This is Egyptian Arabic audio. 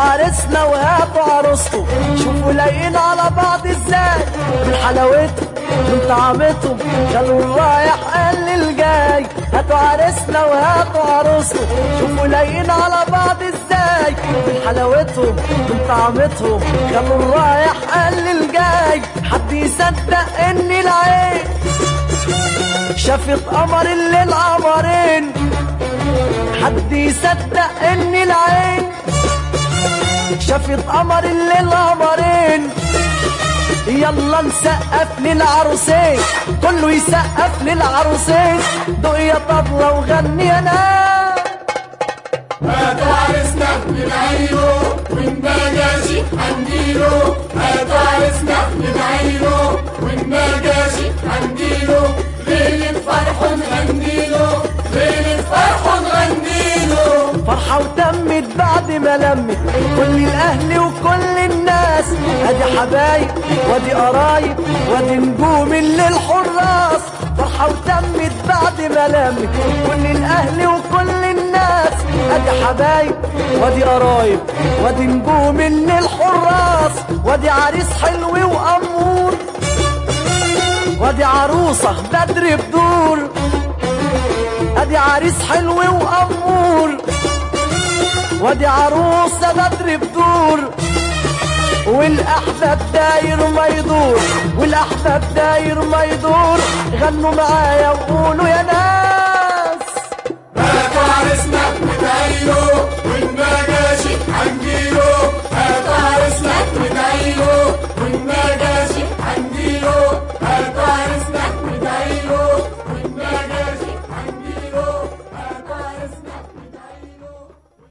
عريسنا وهاتوا عروسته شوفوا لايقين على بعض ازاي من حلاوتهم من طعمتهم خلوا الرايح قال الجاي هاتوا عريسنا وهاتوا عروسته شوفوا لايقين على بعض ازاي من حلاوتهم من طعمتهم خلوا الرايح قال الجاي حد يصدق ان العين شافت قمر الليل قمرين حد يصدق ان العين شافت قمر الليل قمرين يلا نسقف للعروسين كله يسقف للعروسين دق يا طبلة وغني يا ناس هاتوا عرسنا ندعيله وإن ما جاش هنديله هاتوا عرسنا ندعيله وإن ما جاش هنديله ليلة فرح نغنيله ليلة فرح نغنيله فرحة وتمت بعد ما لمت كل الأهل وكل الناس ادي حبايب وادي قرايب وادي نجوم اللي الحراس فرحة وتمت بعد ما لمت كل الأهل وكل الناس ادي حبايب وادي قرايب وادي نجوم اللي الحراس وادي عريس حلو وأمور وادي عروسة بدر بدور ادي عريس حلو وأمور وادي عروسة بدر بدور والاحباب داير ما يدور والاحباب داير ما يدور غنوا معايا وقولوا يا ناس